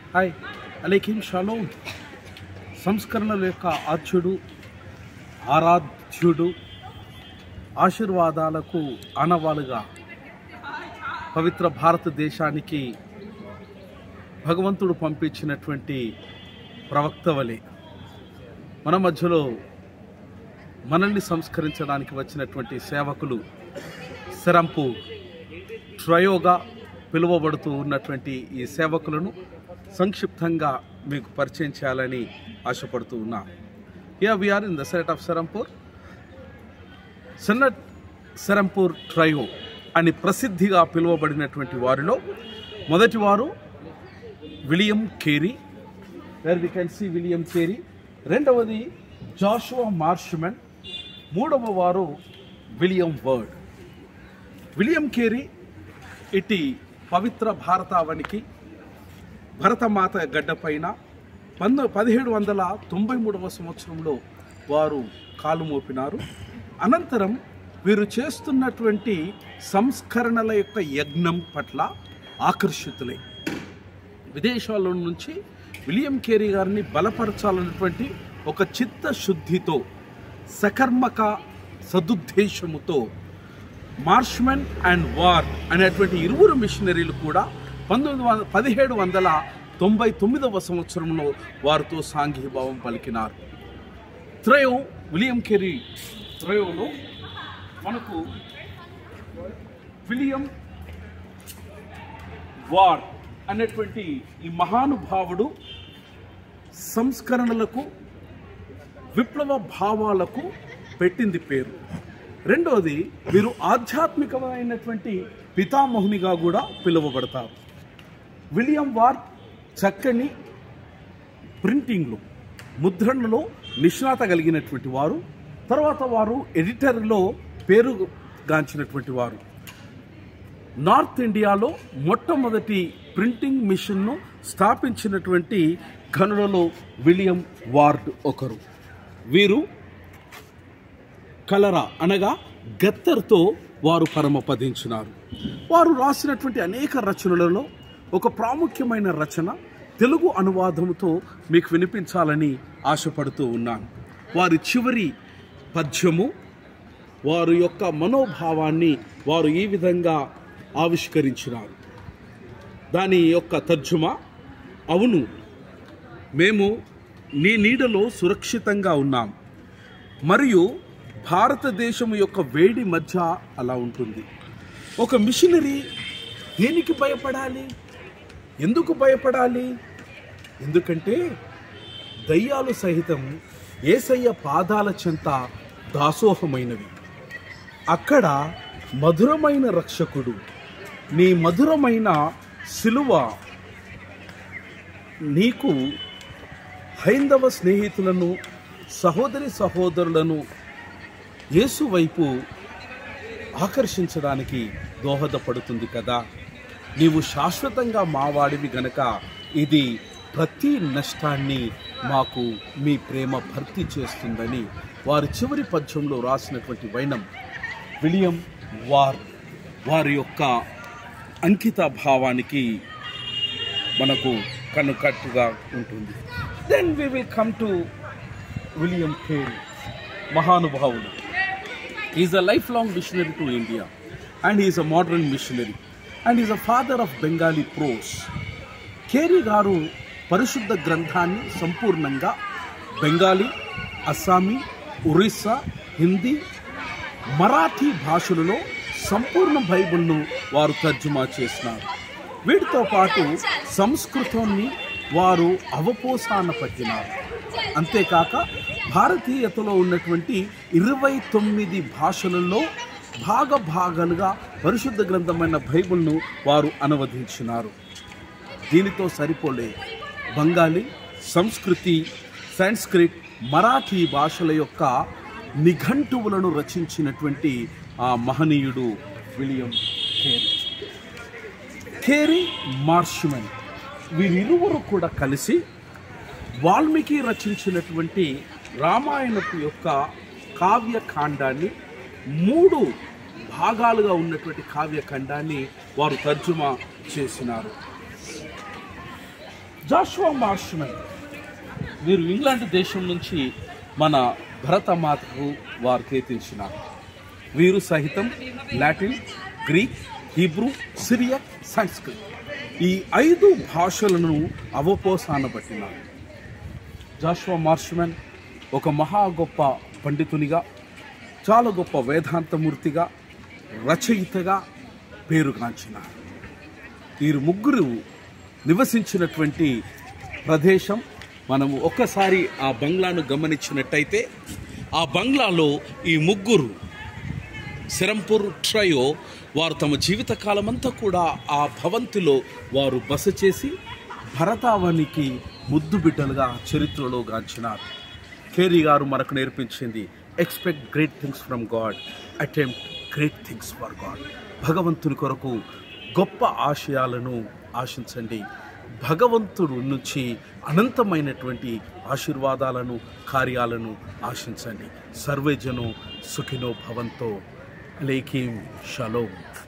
hi అలేకిం shalom సంస్కరణల యొక్క ఆద్యుడు ఆరాధ్యుడు ఆశీర్వాదాలకు ఆనవాలుగా పవిత్ర భారతదేశానికి భగవంతుడు పంపించినటువంటి ప్రవక్త వలె మన మధ్యలో మనల్ని సంస్కరించడానికి వచ్చినటువంటి సేవకులు శరంపు ట్రయోగా పిలువబడుతూ ఉన్నటువంటి ఈ సేవకులను సంక్షిప్తంగా మీకు పరిచయం చేయాలని ఆశపడుతూ ఉన్నా yeah we are in the set of Serampore సన్నట్ సెరంపూర్ ట్రయో అని ప్రసిద్ధిగా పిలువబడినటువంటి వారిలో మొదటి వారు William Carey where we can see William Carey రెండవది జాషువా మార్ష్మెన్ మూడవ వారు విలియం వర్డ్ విలియం కేరీ ఇటీ పవిత్ర భారతావనికి భరతమాత గడ్డపైన పంద పదిహేడు వందల తొంభై మూడవ సంవత్సరంలో వారు కాలు మోపినారు అనంతరం వీరు చేస్తున్నటువంటి సంస్కరణల యొక్క యజ్ఞం పట్ల ఆకర్షితులై విదేశాల నుంచి విలియం కేరీ గారిని బలపరచాలన్నటువంటి ఒక చిత్తశుద్ధితో సకర్మక సదుద్దేశముతో మార్ష్మెన్ అండ్ వార్ అనేటువంటి ఇరువురు మిషనరీలు కూడా పంతొమ్మిది వందల పదిహేడు వందల తొంభై తొమ్మిదవ సంవత్సరంలో వారితో సాంఘీభావం పలికినారు త్రయం విలియం కెరీ త్రయోలో మనకు విలియం వార్ అనేటువంటి ఈ మహానుభావుడు సంస్కరణలకు విప్లవ భావాలకు పెట్టింది పేరు రెండవది వీరు ఆధ్యాత్మికమైనటువంటి పితామహునిగా కూడా పిలువబడతారు విలియం వార్ చక్కని ప్రింటింగ్లో ముద్రణలో నిష్ణాత కలిగినటువంటి వారు తర్వాత వారు ఎడిటర్లో పేరు గాంచినటువంటి వారు నార్త్ ఇండియాలో మొట్టమొదటి ప్రింటింగ్ మిషన్ను స్థాపించినటువంటి ఘనులలో విలియం వార్డ్ ఒకరు వీరు కలరా అనగా గత్తర్తో వారు పరమపదించినారు వారు రాసినటువంటి అనేక రచనలలో ఒక ప్రాముఖ్యమైన రచన తెలుగు అనువాదముతో మీకు వినిపించాలని ఆశపడుతూ ఉన్నాను వారి చివరి పద్యము వారి యొక్క మనోభావాన్ని వారు ఈ విధంగా ఆవిష్కరించినారు దాని యొక్క తర్జుమా అవును మేము నీ నీడలో సురక్షితంగా ఉన్నాం మరియు భారతదేశం యొక్క వేడి మధ్య అలా ఉంటుంది ఒక మిషనరీ దేనికి భయపడాలి ఎందుకు భయపడాలి ఎందుకంటే దయ్యాలు సహితం ఏసయ్య పాదాల చెంత దాసోహమైనవి అక్కడ మధురమైన రక్షకుడు నీ మధురమైన సిలువ నీకు హైందవ స్నేహితులను సహోదరి సహోదరులను యేసు వైపు ఆకర్షించడానికి దోహదపడుతుంది కదా నీవు శాశ్వతంగా మావాడివి గనక ఇది ప్రతి నష్టాన్ని మాకు మీ ప్రేమ భర్తీ చేస్తుందని వారి చివరి పద్యంలో రాసినటువంటి వైనం విలియం వార్ వారి యొక్క అంకిత భావానికి మనకు కనుకట్టుగా ఉంటుంది then we will come to William Carey మహానుభావుడు is a lifelong missionary to India and is a modern missionary and is a father of Bengali prose Carey garu పరిశుద్ధ గ్రంథాన్ని సంపూర్ణంగా బెంగాలీ అస్సామీ ఒరిస్సా హిందీ మరాఠీ భాషలలో సంపూర్ణ బైబిల్ను వారు తర్జుమా చేసినారు వీటితో పాటు సంస్కృతాన్ని వారు అవపోసాన పట్టినారు అంతేకాక భారతీయతలో ఉన్నటువంటి ఇరవై తొమ్మిది భాషలలో భాగ భాగాలుగా పరిశుద్ధ గ్రంథమైన బైబిల్ను వారు అనువదించినారు దీనితో సరిపోలే బంగాలీ సంస్కృతి సంస్క్రిట్ మరాఠీ భాషల యొక్క నిఘంటువులను రచించినటువంటి ఆ మహనీయుడు విలియం కేరీ కేరీ మార్ష్మెన్ వీరిరువురు కూడా కలిసి వాల్మీకి రచించినటువంటి రామాయణపు యొక్క కావ్యకాండాన్ని మూడు భాగాలుగా ఉన్నటువంటి కావ్యఖండాన్ని వారు తర్జుమా చేసినారు జాషువా మార్ష్మెన్ వీరు ఇంగ్లాండ్ దేశం నుంచి మన భరతమాతకు వారు కీర్తించినారు వీరు సహితం Latin Greek Hebrew Syriac Sanskrit ఈ ఐదు భాషలను అవపోసానబట్టినారు జాషువా మార్ష్మెన్ ఒక మహా గొప్ప పండితునిగా చాలా గొప్ప వేదాంతమూర్తిగా రచయితగా పేరుగాంచినారు వీరు ముగ్గురు నివసించినటువంటి ప్రదేశం మనము ఒక్కసారి ఆ బంగ్లాను గమనించినట్టయితే ఆ బంగ్లాలో ఈ ముగ్గురు సిరంపూర్ ట్రయో వారు తమ జీవిత కాలమంతా కూడా ఆ భవంతిలో వారు బస చేసి భరతావనికి ముద్దు బిడ్డలుగా చరిత్రలో గాంచినారు కేరీ గారు మనకు నేర్పించింది expect great things from God attempt great things for God భగవంతుని కొరకు గొప్ప ఆశయాలను ఆశించండి భగవంతుడు నుంచి అనంతమైనటువంటి ఆశీర్వాదాలను కార్యాలను ఆశించండి సర్వేజను సుఖినో భవంతో లేఖీం షలోం